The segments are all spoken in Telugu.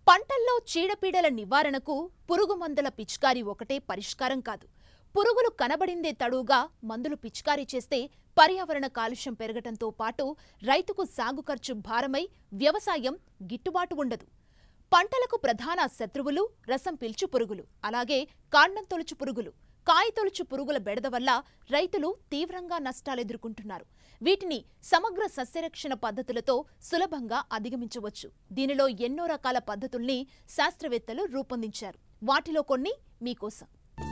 పంటల్లో చీడపీడల నివారణకు పురుగు మందుల పిచికారీ ఒకటే పరిష్కారం కాదు పురుగులు కనబడిందే తడువుగా మందులు పిచికారీ చేస్తే పర్యావరణ కాలుష్యం పెరగటంతో పాటు రైతుకు సాగు ఖర్చు భారమై వ్యవసాయం గిట్టుబాటు ఉండదు పంటలకు ప్రధాన శత్రువులు రసం పీల్చు పురుగులు అలాగే కాండం తొలుచు పురుగులు కాయ తొలుచు పురుగుల బెడద వల్ల రైతులు తీవ్రంగా నష్టాలెదుర్కొంటున్నారు వీటిని సమగ్ర సస్యరక్షణ పద్ధతులతో సులభంగా అధిగమించవచ్చు దీనిలో ఎన్నో రకాల పద్ధతుల్ని శాస్త్రవేత్తలు రూపొందించారు వాటిలో కొన్ని మీకోసం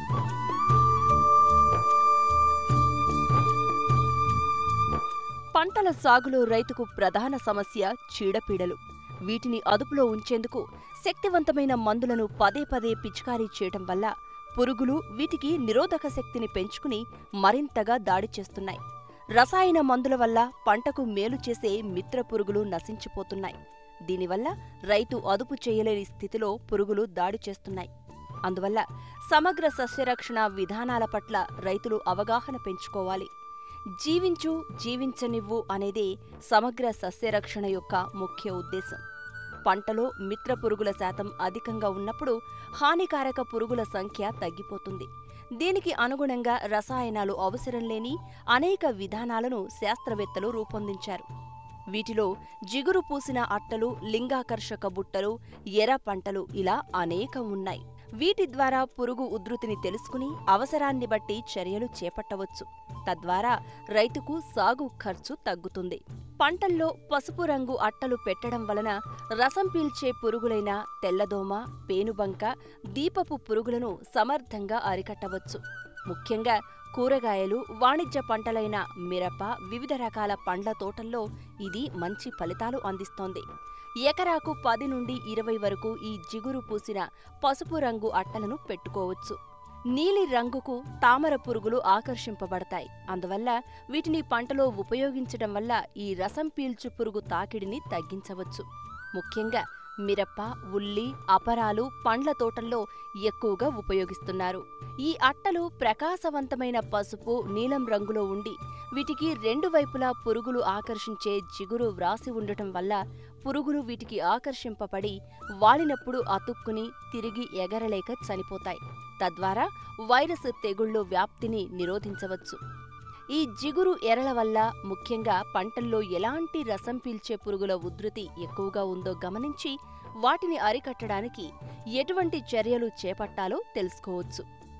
పంటల సాగులో రైతుకు ప్రధాన సమస్య చీడపీడలు వీటిని అదుపులో ఉంచేందుకు శక్తివంతమైన మందులను పదే పదే పిచికారీ చేయటం వల్ల పురుగులు వీటికి నిరోధక శక్తిని పెంచుకుని మరింతగా దాడి చేస్తున్నాయి రసాయన మందుల వల్ల పంటకు మేలు చేసే మిత్ర పురుగులు నశించిపోతున్నాయి దీనివల్ల రైతు అదుపు చేయలేని స్థితిలో పురుగులు దాడి చేస్తున్నాయి అందువల్ల సమగ్ర సస్యరక్షణ విధానాల పట్ల రైతులు అవగాహన పెంచుకోవాలి జీవించు జీవించనివ్వు అనేదే సమగ్ర సస్యరక్షణ యొక్క ముఖ్య ఉద్దేశం పంటలో మిత్ర పురుగుల శాతం అధికంగా ఉన్నప్పుడు హానికారక పురుగుల సంఖ్య తగ్గిపోతుంది దీనికి అనుగుణంగా రసాయనాలు అవసరం లేని అనేక విధానాలను శాస్త్రవేత్తలు రూపొందించారు వీటిలో జిగురు పూసిన అట్టలు లింగాకర్షక బుట్టలు ఎర్ర పంటలు ఇలా అనేకం ఉన్నాయి వీటి ద్వారా పురుగు ఉధృతిని తెలుసుకుని అవసరాన్ని బట్టి చర్యలు చేపట్టవచ్చు తద్వారా రైతుకు సాగు ఖర్చు తగ్గుతుంది పంటల్లో పసుపు రంగు అట్టలు పెట్టడం వలన రసం పీల్చే పురుగులైన తెల్లదోమ పేనుబంక దీపపు పురుగులను సమర్థంగా అరికట్టవచ్చు ముఖ్యంగా కూరగాయలు వాణిజ్య పంటలైన మిరప వివిధ రకాల పండ్ల తోటల్లో ఇది మంచి ఫలితాలు అందిస్తోంది ఎకరాకు పది నుండి ఇరవై వరకు ఈ జిగురు పూసిన పసుపు రంగు అట్టలను పెట్టుకోవచ్చు నీలి రంగుకు తామర పురుగులు ఆకర్షింపబడతాయి అందువల్ల వీటిని పంటలో ఉపయోగించడం వల్ల ఈ రసం పీల్చు పురుగు తాకిడిని తగ్గించవచ్చు ముఖ్యంగా మిరప ఉల్లి అపరాలు పండ్ల తోటల్లో ఎక్కువగా ఉపయోగిస్తున్నారు ఈ అట్టలు ప్రకాశవంతమైన పసుపు నీలం రంగులో ఉండి వీటికి రెండు వైపులా పురుగులు ఆకర్షించే జిగురు వ్రాసి ఉండటం వల్ల పురుగులు వీటికి ఆకర్షింపబడి వాలినప్పుడు అతుక్కుని తిరిగి ఎగరలేక చనిపోతాయి తద్వారా వైరస్ తెగుళ్ళు వ్యాప్తిని నిరోధించవచ్చు ఈ జిగురు ఎరల వల్ల ముఖ్యంగా పంటల్లో ఎలాంటి రసం పీల్చే పురుగుల ఉధృతి ఎక్కువగా ఉందో గమనించి వాటిని అరికట్టడానికి ఎటువంటి చర్యలు చేపట్టాలో తెలుసుకోవచ్చు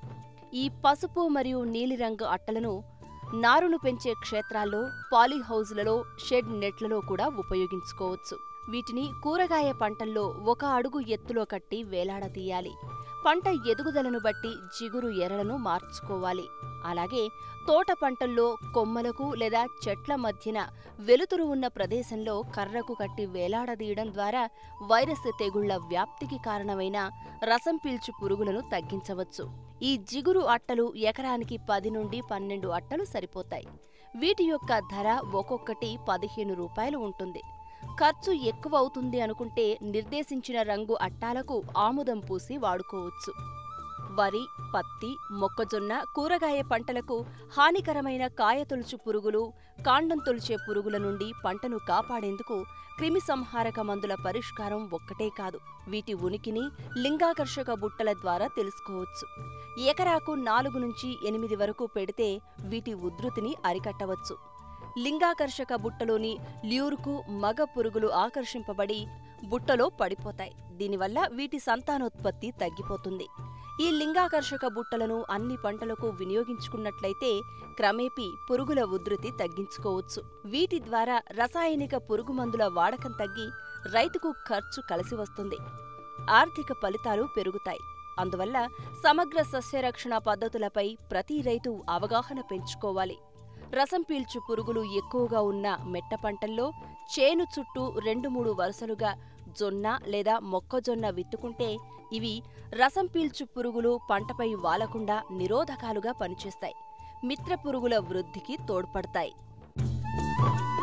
ఈ పసుపు మరియు నీలిరంగు అట్టలను నారును పెంచే క్షేత్రాల్లో పాలీహౌజులలో షెడ్ నెట్లలో కూడా ఉపయోగించుకోవచ్చు వీటిని కూరగాయ పంటల్లో ఒక అడుగు ఎత్తులో కట్టి వేలాడదీయాలి పంట ఎదుగుదలను బట్టి జిగురు ఎరలను మార్చుకోవాలి అలాగే తోట పంటల్లో కొమ్మలకు లేదా చెట్ల మధ్యన వెలుతురు ఉన్న ప్రదేశంలో కర్రకు కట్టి వేలాడదీయడం ద్వారా వైరస్ తెగుళ్ల వ్యాప్తికి కారణమైన రసం పీల్చు పురుగులను తగ్గించవచ్చు ఈ జిగురు అట్టలు ఎకరానికి పది నుండి పన్నెండు అట్టలు సరిపోతాయి వీటి యొక్క ధర ఒక్కొక్కటి పదిహేను రూపాయలు ఉంటుంది ఖర్చు ఎక్కువ అవుతుంది అనుకుంటే నిర్దేశించిన రంగు అట్టాలకు ఆముదం పూసి వాడుకోవచ్చు వరి పత్తి మొక్కజొన్న కూరగాయ పంటలకు హానికరమైన కాయ తొలుచు పురుగులు కాండం తొలిచే పురుగుల నుండి పంటను కాపాడేందుకు క్రిమి సంహారక మందుల పరిష్కారం ఒక్కటే కాదు వీటి ఉనికిని లింగాకర్షక బుట్టల ద్వారా తెలుసుకోవచ్చు ఎకరాకు నాలుగు నుంచి ఎనిమిది వరకు పెడితే వీటి ఉధృతిని అరికట్టవచ్చు లింగాకర్షక బుట్టలోని ల్యూరుకు మగ పురుగులు ఆకర్షింపబడి బుట్టలో పడిపోతాయి దీనివల్ల వీటి సంతానోత్పత్తి తగ్గిపోతుంది ఈ లింగాకర్షక బుట్టలను అన్ని పంటలకు వినియోగించుకున్నట్లయితే క్రమేపీ పురుగుల ఉధృతి తగ్గించుకోవచ్చు వీటి ద్వారా రసాయనిక పురుగు మందుల వాడకం తగ్గి రైతుకు ఖర్చు కలిసి వస్తుంది ఆర్థిక ఫలితాలు పెరుగుతాయి అందువల్ల సమగ్ర సస్యరక్షణ పద్ధతులపై ప్రతి రైతు అవగాహన పెంచుకోవాలి రసం పీల్చు పురుగులు ఎక్కువగా ఉన్న మెట్ట పంటల్లో చేను చుట్టూ రెండు మూడు వరుసలుగా జొన్న లేదా మొక్కజొన్న విత్తుకుంటే ఇవి రసం పీల్చు పురుగులు పంటపై వాలకుండా నిరోధకాలుగా పనిచేస్తాయి మిత్ర పురుగుల వృద్ధికి తోడ్పడతాయి